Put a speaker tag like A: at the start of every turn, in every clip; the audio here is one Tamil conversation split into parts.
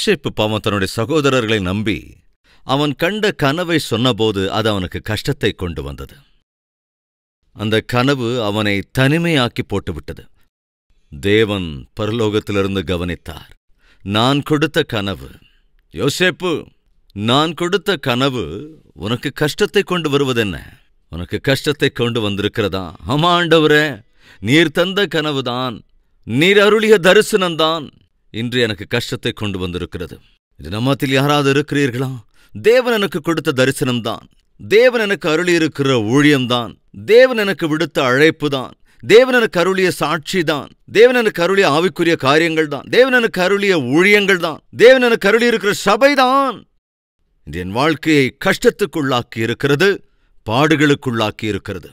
A: யோசேப்பு பாவம் தன்னுடைய சகோதரர்களை நம்பி அவன் கண்ட கனவை சொன்னபோது அது அவனுக்கு கஷ்டத்தை கொண்டு வந்தது அந்த கனவு அவனை தனிமையாக்கி போட்டுவிட்டது தேவன் பரலோகத்திலிருந்து கவனித்தார் நான் கொடுத்த கனவு யோசேப்பு நான் கொடுத்த கனவு உனக்கு கஷ்டத்தை கொண்டு வருவதென்ன உனக்கு கஷ்டத்தை கொண்டு வந்திருக்கிறதா ஆமா ஆண்டவரே நீர் தந்த கனவுதான் நீர் அருளிய தரிசனம்தான் இன்று எனக்கு கஷ்டத்தை கொண்டு வந்திருக்கிறது இது நம்மத்தில் யாராவது இருக்கிறீர்களா தேவன் எனக்கு கொடுத்த தரிசனம்தான் தேவன் எனக்கு அருளியிருக்கிற ஊழியம்தான் தேவன் எனக்கு விடுத்த அழைப்புதான் தேவன் எனக்கு அருளிய சாட்சிதான் தேவன் எனக்கு அருளிய ஆவிக்குரிய காரியங்கள் தான் தேவன் எனக்கு அருளிய ஊழியங்கள் தான் தேவன் எனக்கு அருளியிருக்கிற சபைதான் இது என் வாழ்க்கையை கஷ்டத்துக்குள்ளாக்கி இருக்கிறது பாடுகளுக்குள்ளாக்கி இருக்கிறது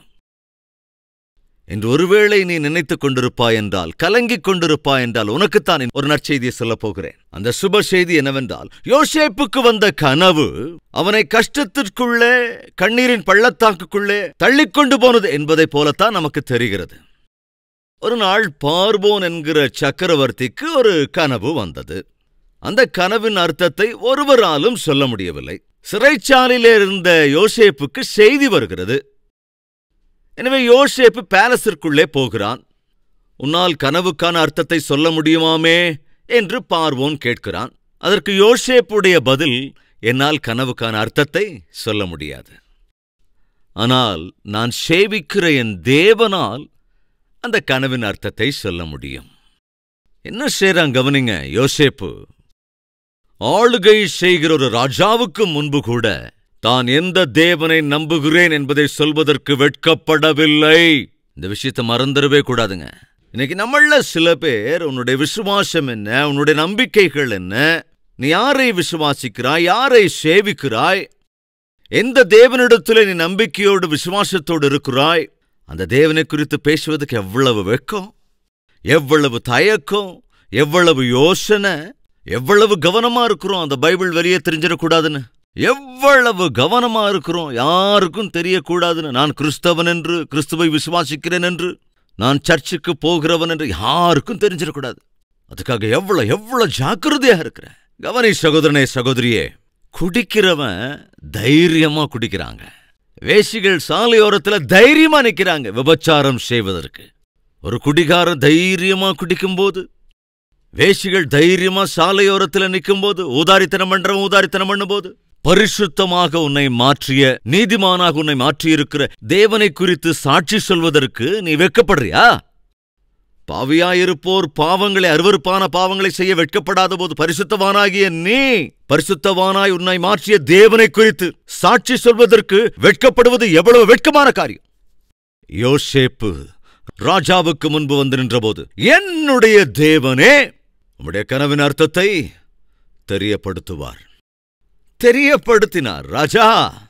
A: என்று ஒருவேளை நீ நினைத்துக் கொண்டிருப்பாய் என்றால் கலங்கிக் கொண்டிருப்பாய் என்றால் உனக்குத்தான் ஒரு நற்செய்தியை சொல்லப் போகிறேன் அந்த சுப செய்தி என்னவென்றால் யோசேப்புக்கு வந்த கனவு அவனை கஷ்டத்திற்குள்ளே கண்ணீரின் பள்ளத்தாக்குக்குள்ளே தள்ளிக்கொண்டு போனது என்பதைப் போலத்தான் நமக்கு தெரிகிறது ஒரு நாள் பார்வோன் என்கிற சக்கரவர்த்திக்கு ஒரு கனவு வந்தது அந்த கனவின் அர்த்தத்தை ஒருவராலும் சொல்ல முடியவில்லை சிறைச்சாலையிலே இருந்த யோசேப்புக்கு செய்தி வருகிறது எனவே யோசேப்பு பேலஸிற்குள்ளே போகிறான் உன்னால் கனவுக்கான அர்த்தத்தை சொல்ல முடியுமாமே என்று பார்வோன் கேட்கிறான் அதற்கு யோசேப்புடைய பதில் என்னால் கனவுக்கான அர்த்தத்தை சொல்ல முடியாது ஆனால் நான் சேவிக்கிற என் தேவனால் அந்த கனவின் அர்த்தத்தை சொல்ல முடியும் என்ன செய்றான் கவனிங்க யோசேப்பு ஆளுகை செய்கிற ஒரு ராஜாவுக்கு முன்பு கூட தான் எந்த தேவனை நம்புகிறேன் என்பதை சொல்வதற்கு வெட்கப்படவில்லை இந்த விஷயத்தை மறந்துடவே கூடாதுங்க இன்னைக்கு நம்மள சில பேர் உன்னுடைய விசுவாசம் என்ன உன்னுடைய நம்பிக்கைகள் என்ன நீ யாரை விசுவாசிக்கிறாய் யாரை சேவிக்கிறாய் எந்த தேவனிடத்தில் நீ நம்பிக்கையோடு விசுவாசத்தோடு இருக்கிறாய் அந்த தேவனை குறித்து பேசுவதற்கு எவ்வளவு வெட்கம் எவ்வளவு தயக்கம் எவ்வளவு யோசனை எவ்வளவு கவனமா இருக்கிறோம் அந்த பைபிள் வெளியே தெரிஞ்சிடக்கூடாதுன்னு எவ்வளவு கவனமா இருக்கிறோம் யாருக்கும் தெரியக்கூடாதுன்னு நான் கிறிஸ்தவன் என்று கிறிஸ்துவை விசுவாசிக்கிறேன் என்று நான் சர்ச்சுக்கு போகிறவன் என்று யாருக்கும் தெரிஞ்சிடக்கூடாது அதுக்காக எவ்வளவு எவ்வளவு ஜாக்கிரதையா இருக்கிற கவனி சகோதரனே சகோதரியே குடிக்கிறவன் தைரியமா குடிக்கிறாங்க வேசிகள் சாலையோரத்துல தைரியமா நிக்கிறாங்க விபச்சாரம் செய்வதற்கு ஒரு குடிகாரன் தைரியமா குடிக்கும்போது வேசிகள் தைரியமா சாலையோரத்துல நிக்கும்போது ஊதாரித்தனம் பண்றவன் ஊதாரித்தனம் பண்ணும்போது பரிசுத்தமாக உன்னை மாற்றிய நீதிமானாக உன்னை மாற்றியிருக்கிற தேவனை குறித்து சாட்சி சொல்வதற்கு நீ வெட்கப்படுறியா பாவியாயிருப்போர் பாவங்களை அருவருப்பான பாவங்களை செய்ய வெட்கப்படாத போது பரிசுத்தவானாகிய நீ பரிசுத்தவானாய் உன்னை மாற்றிய தேவனை குறித்து சாட்சி சொல்வதற்கு வெட்கப்படுவது எவ்வளவு வெட்கமான காரியம் யோசேப்பு ராஜாவுக்கு முன்பு வந்து நின்றபோது என்னுடைய தேவனே உம்முடைய கனவின் அர்த்தத்தை தெரியப்படுத்துவார் தெரியப்படுத்தினார் ராஜா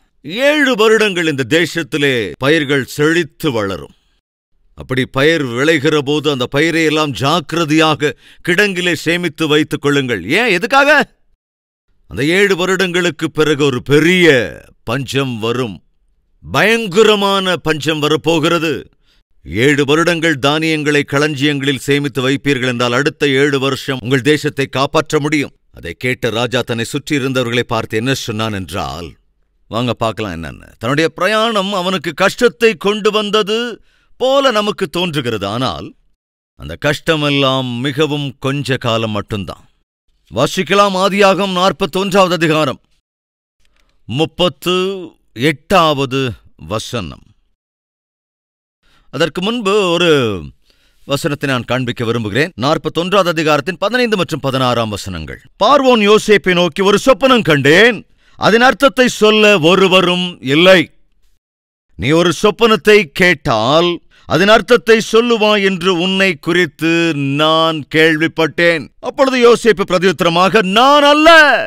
A: ஏழு வருடங்கள் இந்த தேசத்திலே பயிர்கள் செழித்து வளரும் அப்படி பயிர் விளைகிற போது அந்த பயிரை எல்லாம் ஜாக்கிரதையாக கிடங்கிலே சேமித்து வைத்துக் கொள்ளுங்கள் ஏன் எதுக்காக அந்த ஏழு வருடங்களுக்கு பிறகு ஒரு பெரிய பஞ்சம் வரும் பயங்கரமான பஞ்சம் வரப்போகிறது ஏழு வருடங்கள் தானியங்களை களஞ்சியங்களில் சேமித்து வைப்பீர்கள் என்றால் அடுத்த ஏழு வருஷம் உங்கள் தேசத்தை காப்பாற்ற முடியும் அதை கேட்ட ராஜா தன்னை சுற்றி இருந்தவர்களை பார்த்து என்ன சொன்னான் என்றால் வாங்க பார்க்கலாம் என்னன்னு தன்னுடைய பிரயாணம் அவனுக்கு கஷ்டத்தை கொண்டு வந்தது போல நமக்கு தோன்றுகிறது ஆனால் அந்த கஷ்டமெல்லாம் மிகவும் கொஞ்ச காலம் மட்டும்தான் வாசிக்கலாம் ஆதியாகம் நாற்பத்தொன்றாவது அதிகாரம் முப்பத்து எட்டாவது வசனம் அதற்கு முன்பு ஒரு வசனத்தை நான் காண்பிக்க விரும்புகிறேன் நாற்பத்தொன்றாவது அதிகாரத்தின் பதினைந்து மற்றும் பதினாறாம் வசனங்கள் பார்வோன் யோசேப்பை நோக்கி ஒரு சொப்பனம் கண்டேன் அதன் அர்த்தத்தை சொல்ல ஒருவரும் இல்லை நீ ஒரு சொப்பனத்தை கேட்டால் அதன் அர்த்தத்தை சொல்லுவாய் என்று உன்னை குறித்து நான் கேள்விப்பட்டேன் அப்பொழுது யோசேப்பு பிரதியுத்தரமாக நான் அல்ல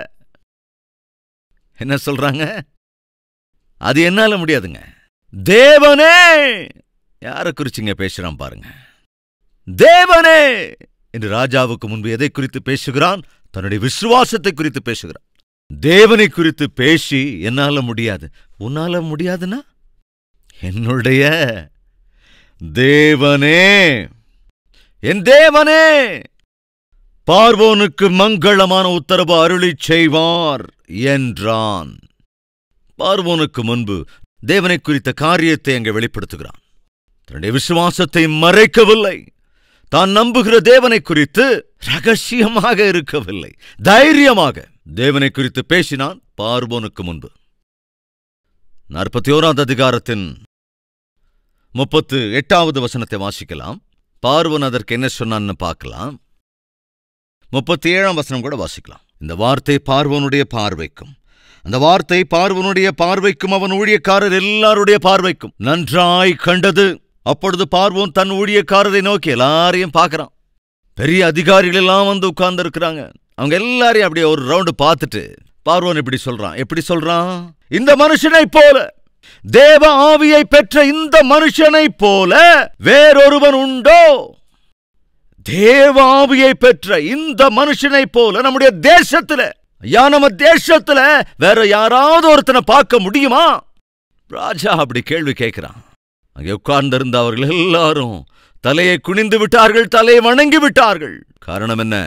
A: என்ன சொல்றாங்க அது என்னால முடியாதுங்க தேவனே யாரை குறிச்சிங்க பேசுறான் பாருங்க தேவனே என்று ராஜாவுக்கு முன்பு எதை குறித்து பேசுகிறான் தன்னுடைய விசுவாசத்தை குறித்து பேசுகிறான் தேவனை குறித்து பேசி என்னால முடியாது உன்னால முடியாதுன்னா என்னுடைய தேவனே என் தேவனே பார்வோனுக்கு மங்களமான உத்தரவு அருளிச் செய்வார் என்றான் பார்வோனுக்கு முன்பு தேவனை குறித்த காரியத்தை அங்கே வெளிப்படுத்துகிறான் தன்னுடைய விசுவாசத்தை மறைக்கவில்லை தான் நம்புகிற தேவனை குறித்து ரகசியமாக இருக்கவில்லை தைரியமாக தேவனை குறித்து பேசினான் பார்வோனுக்கு முன்பு நாற்பத்தி ஓராவது அதிகாரத்தின் முப்பத்து எட்டாவது வசனத்தை வாசிக்கலாம் பார்வன் அதற்கு என்ன சொன்னான்னு பார்க்கலாம் முப்பத்தி ஏழாம் வசனம் கூட வாசிக்கலாம் இந்த வார்த்தை பார்வனுடைய பார்வைக்கும் அந்த வார்த்தை பார்வனுடைய பார்வைக்கும் அவன் ஊழியக்காரர் எல்லாருடைய பார்வைக்கும் நன்றாய் கண்டது அப்பொழுது பார்வோன் தன் ஊழியக்காரரை நோக்கி எல்லாரையும் பார்க்கறான் பெரிய அதிகாரிகள் எல்லாம் வந்து உட்கார்ந்து இருக்கிறாங்க அவங்க எல்லாரையும் அப்படியே ஒரு ரவுண்டு பார்த்துட்டு பார்வோன் இப்படி சொல்றான் எப்படி சொல்றான் இந்த மனுஷனைப் போல தேவ ஆவியை பெற்ற இந்த மனுஷனைப் போல வேறொருவன் உண்டோ தேவ ஆவியை பெற்ற இந்த மனுஷனைப் போல நம்முடைய தேசத்துல ஐயா நம்ம தேசத்துல வேற யாராவது ஒருத்தனை பார்க்க முடியுமா ராஜா அப்படி கேள்வி கேட்கிறான் அங்கே உட்கார்ந்திருந்த அவர்கள் எல்லாரும் தலையை குனிந்து விட்டார்கள் தலையை வணங்கி விட்டார்கள் காரணம் என்ன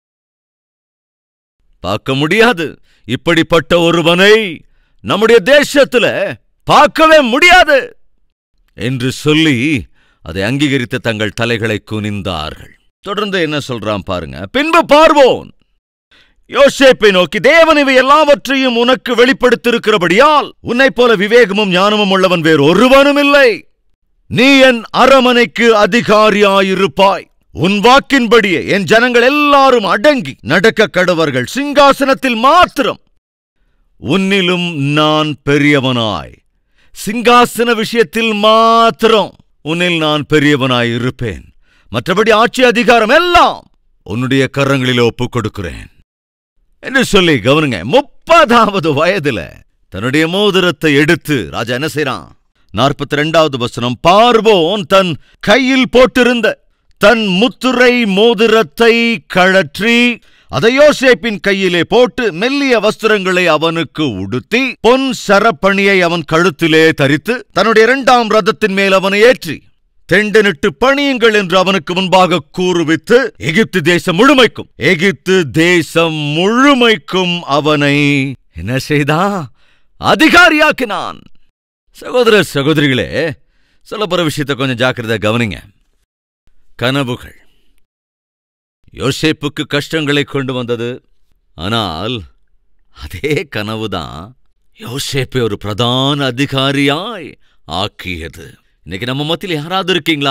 A: பார்க்க முடியாது இப்படிப்பட்ட ஒருவனை நம்முடைய தேசத்துல பார்க்கவே முடியாது என்று சொல்லி அதை அங்கீகரித்து தங்கள் தலைகளை குனிந்தார்கள் தொடர்ந்து என்ன சொல்றான் பாருங்க பின்பு பார்வோன் யோசேப்பை நோக்கி தேவன் இவை எல்லாவற்றையும் உனக்கு வெளிப்படுத்தியிருக்கிறபடியால் உன்னைப் போல விவேகமும் ஞானமும் உள்ளவன் வேறு ஒருவனும் இல்லை நீ என் அரமனைக்கு அதிகாரியாயிருப்பாய் உன் வாக்கின்படியே என் ஜனங்கள் எல்லாரும் அடங்கி நடக்க கடவர்கள் சிங்காசனத்தில் மாத்திரம் உன்னிலும் நான் பெரியவனாய் சிங்காசன விஷயத்தில் மாத்திரம் உன்னில் நான் பெரியவனாய் இருப்பேன் மற்றபடி ஆட்சி அதிகாரம் எல்லாம் உன்னுடைய கரங்களில் ஒப்புக் கொடுக்கிறேன் என்று சொல்லி கவனிங்க முப்பதாவது வயதுல தன்னுடைய மோதிரத்தை எடுத்து ராஜா என்ன செய்றான் நாற்பத்தி ரெண்டாவது வசனம் பார்வோன் தன் கையில் போட்டிருந்த தன் முத்துரை மோதிரத்தை கழற்றி அதை யோசேப்பின் கையிலே போட்டு மெல்லிய வஸ்திரங்களை அவனுக்கு உடுத்தி பொன் சரப்பணியை அவன் கழுத்திலே தரித்து தன்னுடைய இரண்டாம் ரதத்தின் மேல் அவனை ஏற்றி தெண்டனிட்டு பணியுங்கள் என்று அவனுக்கு முன்பாக கூறுவித்து எகிப்து தேசம் முழுமைக்கும் எகிப்து தேசம் முழுமைக்கும் அவனை என்ன செய்தா அதிகாரியாக்கினான் சகோதர சகோதரிகளே சொல்ல போற விஷயத்தை கொஞ்சம் ஜாக்கிரதை கவனிங்க கனவுகள் யோசேப்புக்கு கஷ்டங்களை கொண்டு வந்தது ஆனால் அதே கனவுதான் யோசேப்பை ஒரு பிரதான அதிகாரியாய் ஆக்கியது இன்னைக்கு நம்ம மத்தியில் யாராவது இருக்கீங்களா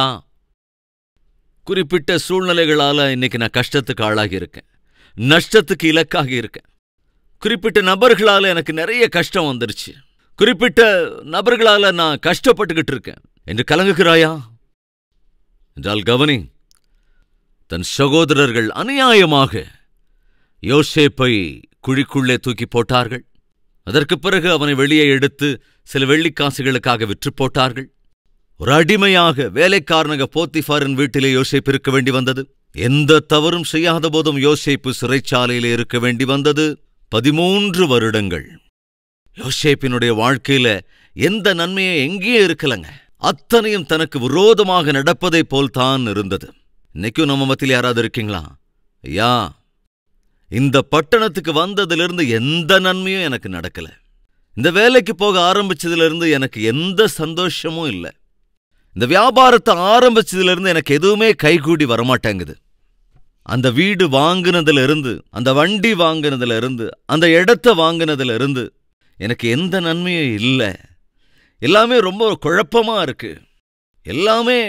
A: குறிப்பிட்ட சூழ்நிலைகளால இன்னைக்கு நான் கஷ்டத்துக்கு ஆளாகி இருக்கேன் நஷ்டத்துக்கு இலக்காகி இருக்கேன் குறிப்பிட்ட நபர்களால எனக்கு நிறைய கஷ்டம் வந்துருச்சு குறிப்பிட்ட நபர்களால நான் கஷ்டப்பட்டுக்கிட்டு இருக்கேன் என்று கலங்குகிறாயா என்றால் கவனி தன் சகோதரர்கள் அநியாயமாக யோசேப்பை குழிக்குள்ளே தூக்கி போட்டார்கள் அதற்குப் பிறகு அவனை வெளியே எடுத்து சில வெள்ளிக்காசுகளுக்காக விற்று போட்டார்கள் ஒரு அடிமையாக வேலைக்காரனாக போத்திஃபாரின் வீட்டிலே யோசேப்பு இருக்க வேண்டி வந்தது எந்த தவறும் செய்யாத போதும் யோசேப்பு சிறைச்சாலையிலே இருக்க வேண்டி வந்தது பதிமூன்று வருடங்கள் யோசேப்பினுடைய வாழ்க்கையில எந்த நன்மையும் எங்கேயும் இருக்கலங்க அத்தனையும் தனக்கு விரோதமாக நடப்பதைப் போல்தான் இருந்தது இன்னைக்கும் நம்ம மத்தியில் யாராவது இருக்கீங்களா ஐயா இந்த பட்டணத்துக்கு வந்ததிலிருந்து எந்த நன்மையும் எனக்கு நடக்கல இந்த வேலைக்கு போக ஆரம்பிச்சதிலிருந்து எனக்கு எந்த சந்தோஷமும் இல்லை இந்த வியாபாரத்தை ஆரம்பிச்சதிலிருந்து எனக்கு எதுவுமே கைகூடி வரமாட்டேங்குது அந்த வீடு வாங்குனதுல இருந்து அந்த வண்டி வாங்குனதுல இருந்து அந்த இடத்த வாங்குனதுல இருந்து எனக்கு எந்த நன்மையும் இல்லை எல்லாமே ரொம்ப குழப்பமா இருக்கு எல்லாமே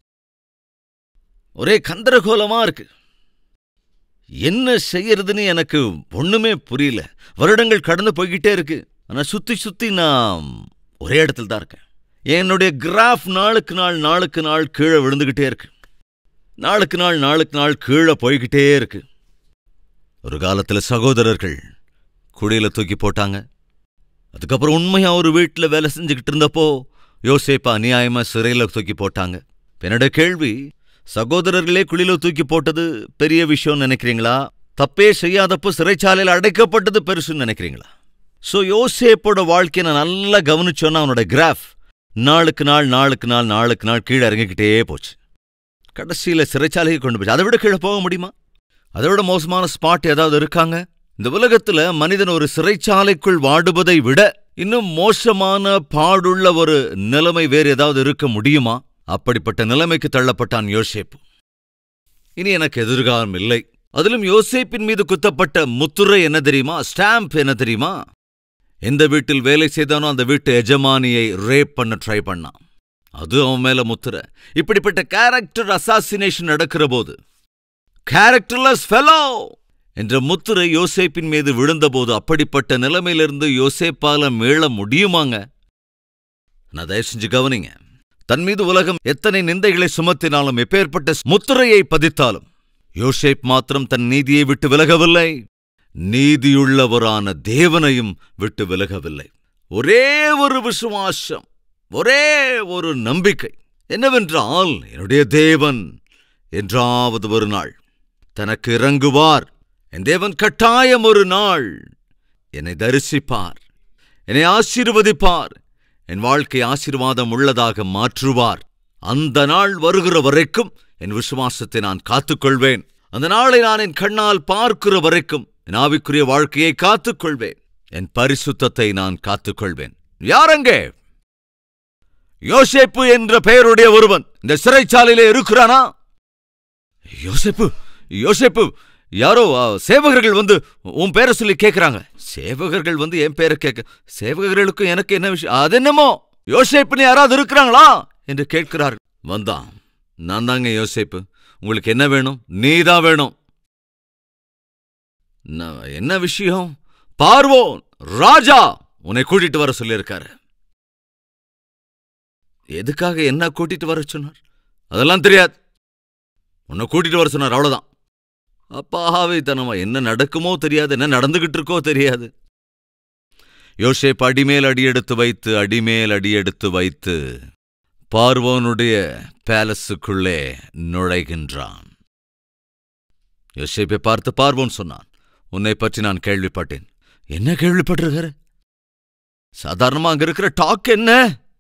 A: ஒரே கந்தரகோலமா இருக்கு என்ன செய்யறதுன்னு எனக்கு ஒண்ணுமே புரியல வருடங்கள் கடந்து போய்கிட்டே இருக்கு ஆனா சுத்தி சுத்தி நான் ஒரே இடத்துல தான் இருக்கேன் என்னுடைய கிராஃப் நாளுக்கு நாள் நாளுக்கு நாள் கீழே விழுந்துகிட்டே இருக்கு நாளுக்கு நாள் நாளுக்கு நாள் கீழே போய்கிட்டே இருக்கு ஒரு காலத்துல சகோதரர்கள் குழியில தூக்கி போட்டாங்க அதுக்கப்புறம் உண்மையா ஒரு வீட்டில் வேலை செஞ்சுக்கிட்டு இருந்தப்போ யோசேப்பா அநியாயமா சிறையில தூக்கி போட்டாங்க என்னோட கேள்வி சகோதரர்களே குழியில தூக்கி போட்டது பெரிய விஷயம்னு நினைக்கிறீங்களா தப்பே செய்யாதப்போ சிறைச்சாலையில் அடைக்கப்பட்டது பெருசுன்னு நினைக்கிறீங்களா ஸோ யோசேப்போட வாழ்க்கையை நான் நல்லா கவனிச்சோன்னா அவனோட கிராஃப் நாளுக்கு நாள் நாளுக்கு நாள் நாளுக்கு நாள் கீழே இறங்கிக்கிட்டே போச்சு கடைசியில் சிறைச்சாலைக்கு கொண்டு போச்சு அதை விட கீழே போக முடியுமா அதை விட மோசமான ஸ்பாட் ஏதாவது இருக்காங்க இந்த உலகத்துல மனிதன் ஒரு சிறைச்சாலைக்குள் வாடுவதை விட இன்னும் மோசமான பாடுள்ள ஒரு நிலைமை வேறு ஏதாவது இருக்க முடியுமா அப்படிப்பட்ட நிலைமைக்கு தள்ளப்பட்டான் யோசேப்பு இனி எனக்கு எதிர்காலம் இல்லை அதிலும் யோசேப்பின் மீது குத்தப்பட்ட முத்துரை என்ன தெரியுமா ஸ்டாம்ப் என்ன தெரியுமா எந்த வீட்டில் வேலை செய்தானோ அந்த வீட்டு எஜமானியை ரேப் பண்ண ட்ரை பண்ணான் அது அவன் மேல முத்துரை இப்படிப்பட்ட கேரக்டர் அசாசினேஷன் நடக்கிற போது கேரக்டர்லெஸ் ஃபெலோ என்ற முத்துரை யோசேப்பின் மீது விழுந்தபோது அப்படிப்பட்ட நிலைமையிலிருந்து யோசேப்பால மீள முடியுமாங்க நான் தயவு செஞ்சு கவனிங்க தன் மீது உலகம் எத்தனை நிந்தைகளை சுமத்தினாலும் எப்பேற்பட்ட முத்துரையை பதித்தாலும் யோசேப் மாத்திரம் தன் நீதியை விட்டு விலகவில்லை நீதியுள்ளவரான தேவனையும் விட்டு விலகவில்லை ஒரே ஒரு விசுவாசம் ஒரே ஒரு நம்பிக்கை என்னவென்றால் என்னுடைய தேவன் என்றாவது ஒரு நாள் தனக்கு இறங்குவார் என் தேவன் கட்டாயம் ஒரு நாள் என்னை தரிசிப்பார் என்னை ஆசீர்வதிப்பார் என் வாழ்க்கை ஆசீர்வாதம் உள்ளதாக மாற்றுவார் அந்த நாள் வருகிற வரைக்கும் என் விசுவாசத்தை நான் காத்துக்கொள்வேன் அந்த நாளை நான் என் கண்ணால் பார்க்கிற வரைக்கும் என் ஆவிக்குரிய வாழ்க்கையை காத்துக்கொள்வேன் என் பரிசுத்தத்தை நான் காத்துக்கொள்வேன் யாரங்கே யோசேப்பு என்ற பெயருடைய ஒருவன் இந்த சிறைச்சாலையிலே இருக்கிறானா யோசேப்பு யோசேப்பு யாரோ ஆ, சேவகர்கள் வந்து உன் பேரை சொல்லி கேக்குறாங்க சேவகர்கள் வந்து என் பேரை கேட்க சேவகர்களுக்கும் எனக்கு என்ன விஷயம் அது என்னமோ யோசேப்புன்னு யாராவது இருக்கிறாங்களா என்று கேட்கிறார்கள் வந்தான் நான் தாங்க யோசேப்பு உங்களுக்கு என்ன வேணும் நீதான் வேணும் நான் என்ன விஷயம் பார்வோன் ராஜா உன்னை கூட்டிட்டு வர சொல்லியிருக்காரு எதுக்காக என்ன கூட்டிட்டு வர சொன்னார் அதெல்லாம் தெரியாது உன்னை கூட்டிட்டு வர சொன்னார் அவ்வளவுதான் அப்பாவே தனமா என்ன நடக்குமோ தெரியாது என்ன நடந்துகிட்டு இருக்கோ தெரியாது யோசேப் அடிமேல் அடியெடுத்து வைத்து அடிமேல் அடியெடுத்து வைத்து பார்வோனுடைய பேலஸுக்குள்ளே நுழைகின்றான் யோசேப்பை பார்த்து பார்வோன் சொன்னான் உன்னை பற்றி நான் கேள்விப்பட்டேன் என்ன கேள்விப்பட்டிருக்கிற சாதாரணமா அங்க இருக்கிற டாக் என்ன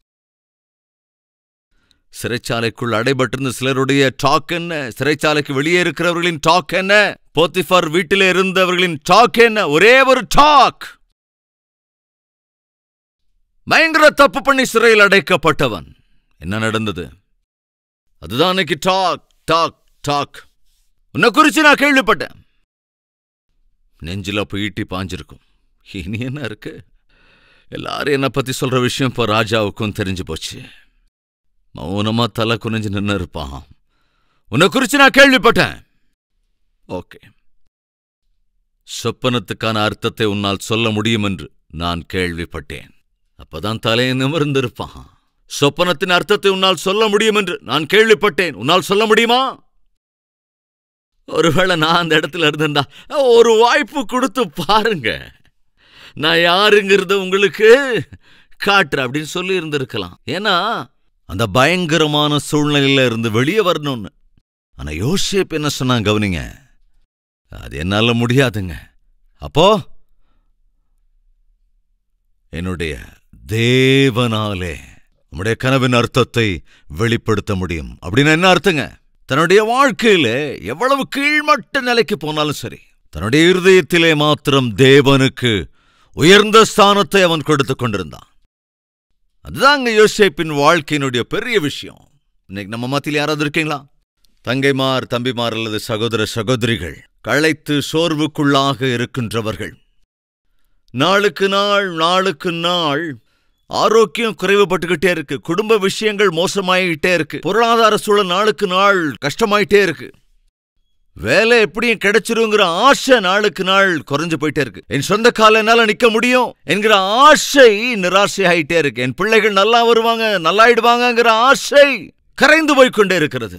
A: சிறைச்சாலைக்குள் அடைபட்டிருந்த சிலருடைய டாக் என்ன சிறைச்சாலைக்கு வெளியே இருக்கிறவர்களின் டாக் என்ன போத்திஃபார் வீட்டிலே இருந்தவர்களின் டாக் என்ன ஒரே ஒரு டாக் பயங்கர தப்பு பண்ணி சிறையில் அடைக்கப்பட்டவன் என்ன நடந்தது அதுதான் இன்னைக்கு டாக் டாக் டாக் உன்னை குறிச்சு நான் கேள்விப்பட்டேன் நெஞ்சில போய் ஈட்டி பாஞ்சிருக்கும் இனி என்ன இருக்கு எல்லாரும் என்னை பத்தி சொல்ற விஷயம் இப்போ ராஜாவுக்கும் தெரிஞ்சு போச்சு மௌனமா தலை குனிஞ்சு நின்னு இருப்பான் உன்னை குறிச்சு நான் கேள்விப்பட்டேன் ஓகே சொப்பனத்துக்கான அர்த்தத்தை உன்னால் சொல்ல முடியும் என்று நான் கேள்விப்பட்டேன் அப்பதான் தலையை நிமிர்ந்திருப்பான் சொப்பனத்தின் அர்த்தத்தை உன்னால் சொல்ல முடியும் என்று நான் கேள்விப்பட்டேன் உன்னால் சொல்ல முடியுமா ஒருவேளை நான் அந்த இடத்துல இருந்திருந்தா ஒரு வாய்ப்பு கொடுத்து பாருங்க நான் யாருங்கிறத உங்களுக்கு காட்டுறேன் அப்படின்னு சொல்லி இருந்திருக்கலாம் ஏன்னா அந்த பயங்கரமான சூழ்நிலையில இருந்து வெளியே வரணும்னு ஆனா யோசேப் என்ன சொன்னாங்க கவனிங்க அது என்னால முடியாதுங்க அப்போ என்னுடைய தேவனாலே உம்முடைய கனவின் அர்த்தத்தை வெளிப்படுத்த முடியும் அப்படின்னு என்ன அர்த்தங்க தன்னுடைய வாழ்க்கையில எவ்வளவு கீழ்மட்ட நிலைக்கு போனாலும் சரி தன்னுடைய இருதயத்திலே மாத்திரம் தேவனுக்கு உயர்ந்த ஸ்தானத்தை அவன் கொடுத்து கொண்டிருந்தான் அதுதாங்க யோசேப்பின் வாழ்க்கையினுடைய பெரிய விஷயம் இன்னைக்கு நம்ம மத்தியில் யாராவது இருக்கீங்களா தங்கைமார் தம்பிமார் அல்லது சகோதர சகோதரிகள் களைத்து சோர்வுக்குள்ளாக இருக்கின்றவர்கள் நாளுக்கு நாள் நாளுக்கு நாள் ஆரோக்கியம் குறைவுபட்டுக்கிட்டே இருக்கு குடும்ப விஷயங்கள் மோசமாயிட்டே இருக்கு பொருளாதார சூழல் நாளுக்கு நாள் கஷ்டமாயிட்டே இருக்கு வேலை எப்படியும் கிடைச்சிருங்கிற ஆசை நாளுக்கு நாள் குறைஞ்சு போயிட்டே இருக்கு என் சொந்த கால என்னால நிக்க முடியும் என்கிற ஆசை நிராசை ஆயிட்டே இருக்கு என் பிள்ளைகள் நல்லா வருவாங்க நல்லாயிடுவாங்கங்கிற ஆசை கரைந்து போய்க்கொண்டே இருக்கிறது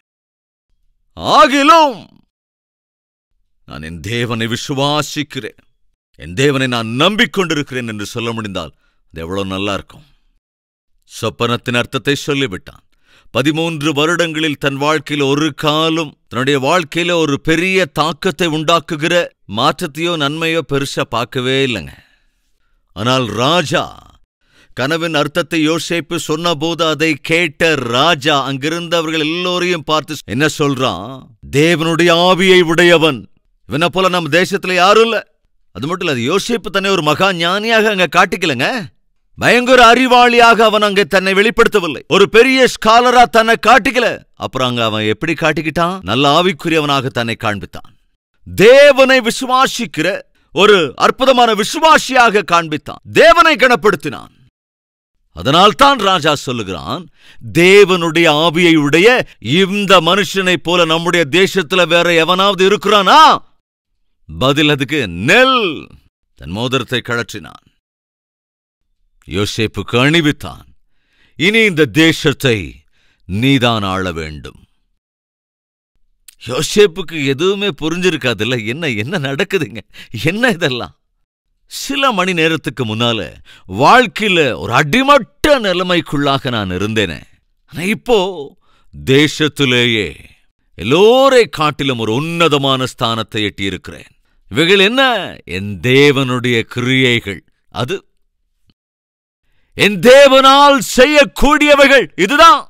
A: ஆகிலும் நான் என் தேவனை விசுவாசிக்கிறேன் என் தேவனை நான் நம்பிக்கொண்டிருக்கிறேன் என்று சொல்ல முடிந்தால் அது எவ்வளவு நல்லா இருக்கும் சொப்பனத்தின் அர்த்தத்தை சொல்லிவிட்டான் பதிமூன்று வருடங்களில் தன் வாழ்க்கையில் ஒரு காலம் தன்னுடைய வாழ்க்கையில ஒரு பெரிய தாக்கத்தை உண்டாக்குகிற மாற்றத்தையோ நன்மையோ பெருசா பார்க்கவே இல்லைங்க ஆனால் ராஜா கனவின் அர்த்தத்தை யோசேப்பு சொன்னபோது அதை கேட்ட ராஜா அங்கிருந்தவர்கள் எல்லோரையும் பார்த்து என்ன சொல்றான் தேவனுடைய ஆவியை உடையவன் இவனை போல நம்ம தேசத்துல யாரும் இல்ல அது மட்டும் இல்ல அது யோசேப்பு தன்னை ஒரு மகா ஞானியாக அங்க காட்டிக்கலங்க பயங்கர அறிவாளியாக அவன் அங்கே தன்னை வெளிப்படுத்தவில்லை ஒரு பெரிய ஸ்காலரா தன்னை காட்டிக்கல அப்புறம் அங்க அவன் எப்படி காட்டிக்கிட்டான் நல்ல ஆவிக்குரியவனாக தன்னை காண்பித்தான் தேவனை விசுவாசிக்கிற ஒரு அற்புதமான விசுவாசியாக காண்பித்தான் தேவனை கனப்படுத்தினான் அதனால்தான் ராஜா சொல்லுகிறான் தேவனுடைய ஆவியை உடைய இந்த மனுஷனைப் போல நம்முடைய தேசத்துல வேற எவனாவது இருக்கிறானா பதில் அதுக்கு நெல் தன் மோதிரத்தை கழற்றினான் யோசேப்புக்கு அணிவித்தான் இனி இந்த தேசத்தை நீதான் ஆள வேண்டும் யோசேப்புக்கு எதுவுமே புரிஞ்சிருக்காதுல்ல என்ன என்ன நடக்குதுங்க என்ன இதெல்லாம் சில மணி நேரத்துக்கு முன்னால வாழ்க்கையில ஒரு அடிமட்ட நிலைமைக்குள்ளாக நான் இருந்தேனே ஆனா இப்போ தேசத்திலேயே எல்லோரை காட்டிலும் ஒரு உன்னதமான ஸ்தானத்தை எட்டியிருக்கிறேன் இவைகள் என்ன என் தேவனுடைய கிரியைகள் அது என் தேவனால் செய்யக்கூடியவைகள் இதுதான்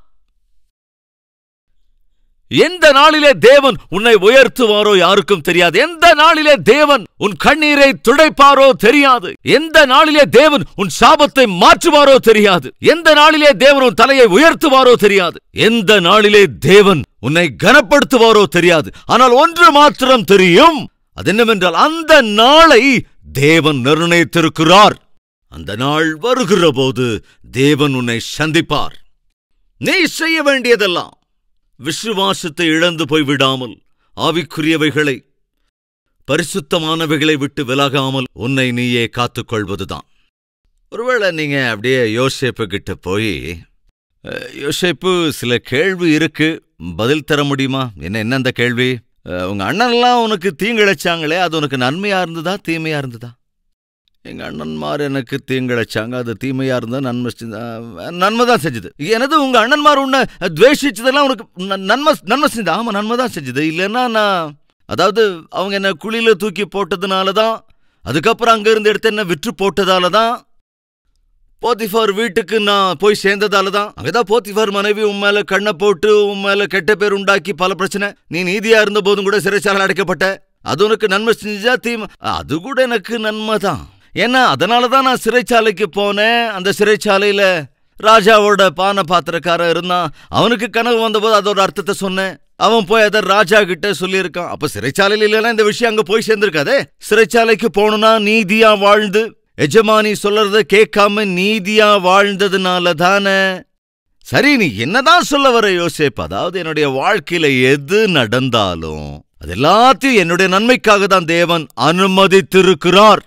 A: எந்த நாளிலே தேவன் உன்னை உயர்த்துவாரோ யாருக்கும் தெரியாது எந்த நாளிலே தேவன் உன் கண்ணீரை துடைப்பாரோ தெரியாது எந்த நாளிலே தேவன் உன் சாபத்தை மாற்றுவாரோ தெரியாது எந்த நாளிலே தேவன் உன் தலையை உயர்த்துவாரோ தெரியாது எந்த நாளிலே தேவன் உன்னை கனப்படுத்துவாரோ தெரியாது ஆனால் ஒன்று மாத்திரம் தெரியும் அது என்னவென்றால் அந்த நாளை தேவன் நிர்ணயித்திருக்கிறார் அந்த நாள் வருகிற போது தேவன் உன்னை சந்திப்பார் நீ செய்ய வேண்டியதெல்லாம் விசுவாசத்தை இழந்து போய் விடாமல் ஆவிக்குரியவைகளை பரிசுத்தமானவைகளை விட்டு விலகாமல் உன்னை நீயே காத்துக்கொள்வதுதான் ஒருவேளை நீங்க அப்படியே யோசேப்பு கிட்ட போய் "அஹ், யோசேப்பு சில கேள்வி இருக்கு பதில் தர முடியுமா என்ன என்ன அந்த கேள்வி "அஹ், உங்க அண்ணன்லாம் உனக்கு தீங்கிழைச்சாங்களே அது உனக்கு நன்மையா இருந்ததா தீமையா இருந்ததா எங்க அண்ணன்மார் எனக்கு தீங்கிழைச்சாங்க அது தீமையா இருந்தா நன்மை செஞ்ச- அஹ், நன்மை தான் செஞ்சது எனது உங்க அண்ணன்மார் உன்னை துவேஷிச்சதெல்லாம் உனக்கு ந- நன்மை நன்மை செஞ்சது ஆமா நன்மை தான் செஞ்சது இல்லைன்னா நான் அதாவது அவங்க என்ன குழியில தூக்கி போட்டதுனால தான் அதுக்கப்புறம் அங்க இருந்து எடுத்து என்ன விற்று போட்டதால தான் போத்திஃபார் வீட்டுக்கு நான் போய் சேர்ந்ததால தான் அங்கதான் போத்திஃபார் மனைவி உன் மேல கண்ணை போட்டு உன் மேல கெட்ட பேர் உண்டாக்கி பல பிரச்சனை நீ நீதியா இருந்த போதும் கூட சிறைச்சாலை அடைக்கப்பட்ட அது உனக்கு நன்மை செஞ்சா தீமை அது கூட எனக்கு நன்மை தான் ஏன்னா அதனால தான் நான் சிறைச்சாலைக்கு போனேன் அந்த சிறைச்சாலையில ராஜாவோட பானை பாத்திரக்காரன் இருந்தான் அவனுக்கு கனவு வந்தபோது அதோட அர்த்தத்தை சொன்னேன் அவன் போய் அதை ராஜா கிட்ட சொல்லியிருக்கான் அப்ப சிறைச்சாலையில இல்லைன்னா இந்த விஷயம் அங்க போய் சேர்ந்திருக்காதே சிறைச்சாலைக்கு போகணும்னா நீதியா வாழ்ந்து எஜமானி சொல்றத கேட்காம நீதியா வாழ்ந்ததுனால தானே சரி நீ என்னதான் சொல்ல வர யோசேப் அதாவது என்னுடைய வாழ்க்கையில எது நடந்தாலும் அது எல்லாத்தையும் என்னுடைய நன்மைக்காக தான் தேவன் அனுமதித்திருக்கிறார்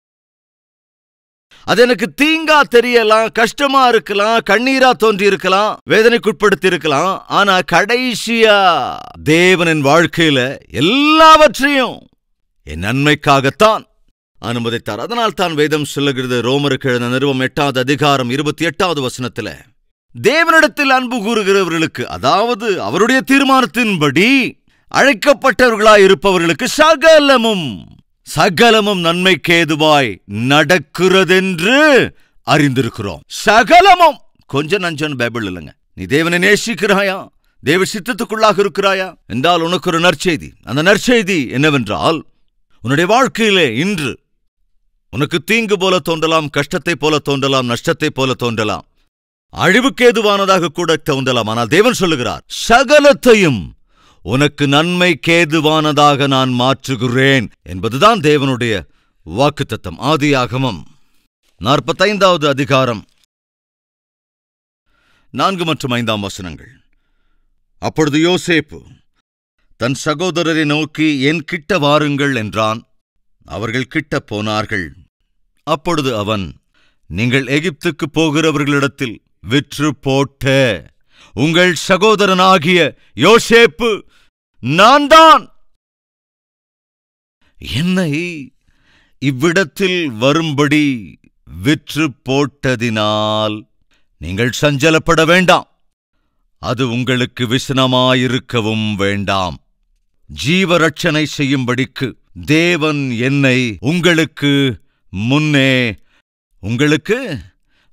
A: அது எனக்கு தீங்கா தெரியலாம் கஷ்டமா இருக்கலாம் கண்ணீரா தோன்றி இருக்கலாம் வேதனைக்குட்படுத்தி இருக்கலாம் ஆனா கடைசியா தேவனின் வாழ்க்கையில எல்லாவற்றையும் என் நன்மைக்காகத்தான் அனுமதித்தார் அதனால் தான் வேதம் சொல்லுகிறது ரோமருக்கு எழுந்த நிறுவம் எட்டாவது அதிகாரம் இருபத்தி எட்டாவது வசனத்துல தேவனிடத்தில் அன்பு கூறுகிறவர்களுக்கு அதாவது அவருடைய தீர்மானத்தின்படி அழைக்கப்பட்டவர்களாய் இருப்பவர்களுக்கு சகலமும் சகலமும் நன்மைக்கேதுவாய் நடக்கிறதென்று அறிந்திருக்கிறோம் சகலமும் கொஞ்சம் நஞ்சன் பைபிள் இல்லைங்க நீ தேவனை நேசிக்கிறாயா தேவ சித்தத்துக்குள்ளாக இருக்கிறாயா என்றால் உனக்கு ஒரு நற்செய்தி அந்த நற்செய்தி என்னவென்றால் உன்னுடைய வாழ்க்கையிலே இன்று உனக்கு தீங்கு போல தோன்றலாம் கஷ்டத்தை போல தோன்றலாம் நஷ்டத்தை போல தோன்றலாம் அழிவுக்கு ஏதுவானதாக கூட தோன்றலாம் ஆனால் தேவன் சொல்லுகிறார் சகலத்தையும் உனக்கு நன்மைக்கேதுவானதாக நான் மாற்றுகிறேன் என்பதுதான் தேவனுடைய வாக்குத்தத்தம் ஆதியாகமம் நாற்பத்தைந்தாவது அதிகாரம் நான்கு மற்றும் ஐந்தாம் வசனங்கள் அப்பொழுது யோசேப்பு தன் சகோதரரை நோக்கி என் கிட்ட வாருங்கள் என்றான் அவர்கள் கிட்ட போனார்கள் அப்பொழுது அவன் நீங்கள் எகிப்துக்கு போகிறவர்களிடத்தில் விற்று போட்ட உங்கள் சகோதரனாகிய யோசேப்பு நான் தான் என்னை இவ்விடத்தில் வரும்படி விற்று போட்டதினால் நீங்கள் சஞ்சலப்பட வேண்டாம் அது உங்களுக்கு விசனமாயிருக்கவும் வேண்டாம் ஜீவரட்சனை செய்யும்படிக்கு தேவன் என்னை உங்களுக்கு முன்னே உங்களுக்கு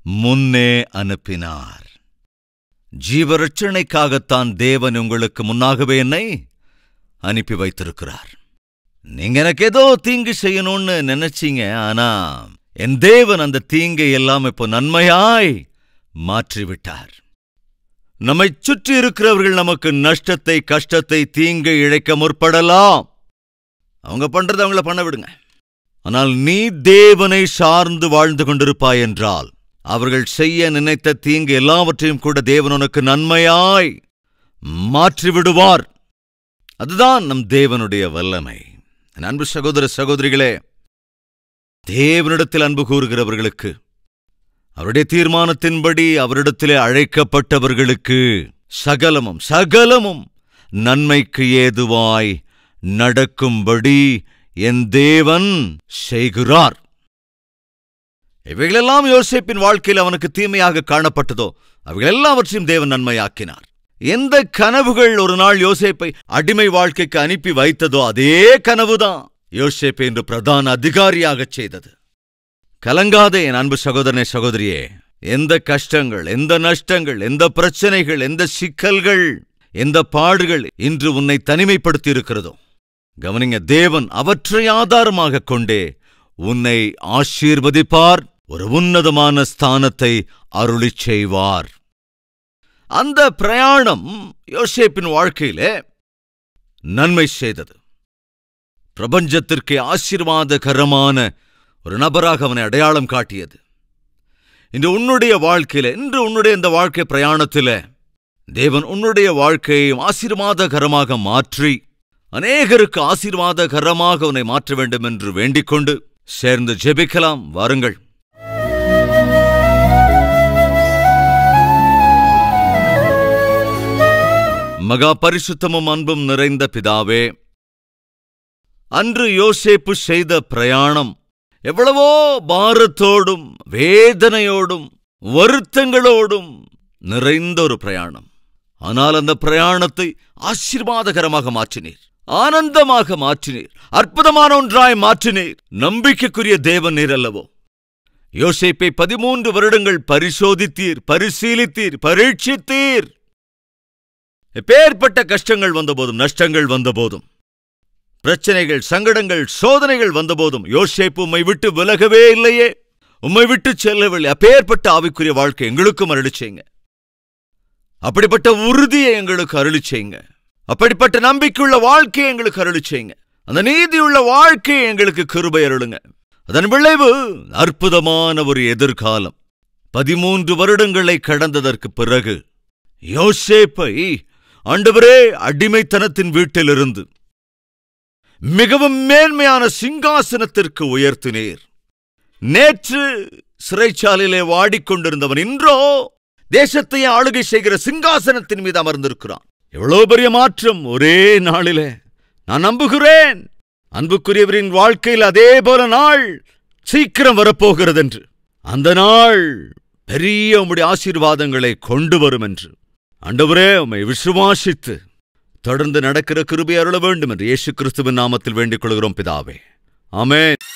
A: முன்னே அனுப்பினார் ஜீவரட்சணைக்காகத்தான் தேவன் உங்களுக்கு முன்னாகவே என்னை அனுப்பி வைத்திருக்கிறார் நீங்க எனக்கு ஏதோ தீங்கு செய்யணும்னு நினைச்சீங்க ஆனா என் தேவன் அந்த தீங்கை எல்லாம் இப்போ நன்மையாய் மாற்றிவிட்டார் நம்மை சுற்றி இருக்கிறவர்கள் நமக்கு நஷ்டத்தை கஷ்டத்தை தீங்கை இழைக்க முற்படலாம் அவங்க பண்றதை அவங்கள பண்ண விடுங்க ஆனால் நீ தேவனை சார்ந்து வாழ்ந்து கொண்டிருப்பாய் என்றால் அவர்கள் செய்ய நினைத்த தீங்கு எல்லாவற்றையும் கூட தேவன் உனக்கு நன்மையாய் மாற்றி விடுவார் அதுதான் நம் தேவனுடைய வல்லமை என் அன்பு சகோதர சகோதரிகளே தேவனிடத்தில் அன்பு கூறுகிறவர்களுக்கு அவருடைய தீர்மானத்தின்படி அவரிடத்திலே அழைக்கப்பட்டவர்களுக்கு சகலமும் சகலமும் நன்மைக்கு ஏதுவாய் நடக்கும்படி என் தேவன் செய்கிறார் இவைகளெல்லாம் யோசேப்பின் வாழ்க்கையில் அவனுக்கு தீமையாக காணப்பட்டதோ அவைகள் எல்லாவற்றையும் தேவன் நன்மையாக்கினார் எந்த கனவுகள் ஒரு நாள் யோசேப்பை அடிமை வாழ்க்கைக்கு அனுப்பி வைத்ததோ அதே கனவுதான் யோசேப்பை என்று பிரதான அதிகாரியாகச் செய்தது கலங்காதே என் அன்பு சகோதரனே சகோதரியே எந்த கஷ்டங்கள் எந்த நஷ்டங்கள் எந்த பிரச்சனைகள் எந்த சிக்கல்கள் எந்த பாடுகள் இன்று உன்னை தனிமைப்படுத்தி இருக்கிறதோ கவனிங்க தேவன் அவற்றை ஆதாரமாக கொண்டே உன்னை ஆசீர்வதிப்பார் ஒரு உன்னதமான ஸ்தானத்தை அருளிச் செய்வார் அந்த பிரயாணம் யோசேப்பின் வாழ்க்கையிலே நன்மை செய்தது பிரபஞ்சத்திற்கே ஆசீர்வாதகரமான ஒரு நபராக அவனை அடையாளம் காட்டியது இன்று உன்னுடைய வாழ்க்கையில இன்று உன்னுடைய இந்த வாழ்க்கை பிரயாணத்தில தேவன் உன்னுடைய வாழ்க்கையையும் ஆசீர்வாதகரமாக மாற்றி அநேகருக்கு ஆசீர்வாதகரமாக உன்னை மாற்ற வேண்டும் என்று வேண்டிக் கொண்டு சேர்ந்து ஜெபிக்கலாம் வாருங்கள் மகா பரிசுத்தமும் அன்பும் நிறைந்த பிதாவே அன்று யோசேப்பு செய்த பிரயாணம் எவ்வளவோ பாரத்தோடும் வேதனையோடும் வருத்தங்களோடும் நிறைந்த ஒரு பிரயாணம் ஆனால் அந்த பிரயாணத்தை ஆசீர்வாதகரமாக மாற்றினீர் ஆனந்தமாக மாற்றினீர் அற்புதமான ஒன்றாய் மாற்றினீர் நம்பிக்கைக்குரிய தேவன் நீர் அல்லவோ யோசேப்பை பதிமூன்று வருடங்கள் பரிசோதித்தீர் பரிசீலித்தீர் பரீட்சித்தீர் எப்பேற்பட்ட கஷ்டங்கள் வந்தபோதும் நஷ்டங்கள் வந்தபோதும் பிரச்சனைகள் சங்கடங்கள் சோதனைகள் வந்தபோதும் யோசேப்பு உம்மை விட்டு விலகவே இல்லையே உம்மை விட்டு செல்லவில்லை அப்பேற்பட்ட ஆவிக்குரிய வாழ்க்கை எங்களுக்கும் அருளி செய்யுங்க அப்படிப்பட்ட உறுதியை எங்களுக்கு அருளி செய்யுங்க அப்படிப்பட்ட நம்பிக்கையுள்ள வாழ்க்கையை எங்களுக்கு அருளி செய்யுங்க அந்த நீதியுள்ள வாழ்க்கையை எங்களுக்கு கிருபை அருளுங்க அதன் விளைவு அற்புதமான ஒரு எதிர்காலம் பதிமூன்று வருடங்களை கடந்ததற்கு பிறகு யோசேப்பை ஆண்டவரே அடிமைத்தனத்தின் வீட்டிலிருந்து மிகவும் மேன்மையான சிங்காசனத்திற்கு உயர்த்தினீர் நேற்று சிறைச்சாலையிலே வாடிக்கொண்டிருந்தவன் இன்றோ தேசத்தை ஆளுகை செய்கிற சிங்காசனத்தின் மீது அமர்ந்திருக்கிறான் எவ்வளவு பெரிய மாற்றம் ஒரே நாளிலே நான் நம்புகிறேன் அன்புக்குரியவரின் வாழ்க்கையில் அதே போல நாள் சீக்கிரம் வரப்போகிறது என்று அந்த நாள் பெரிய உம்முடைய ஆசீர்வாதங்களை கொண்டு வரும் என்று ஆண்டவரே உம்மை விசுவாசித்து தொடர்ந்து நடக்கிற கிருபை அருள வேண்டும் என்று இயேசு கிறிஸ்துவின் நாமத்தில் வேண்டிக் கொள்கிறோம் பிதாவே ஆமென்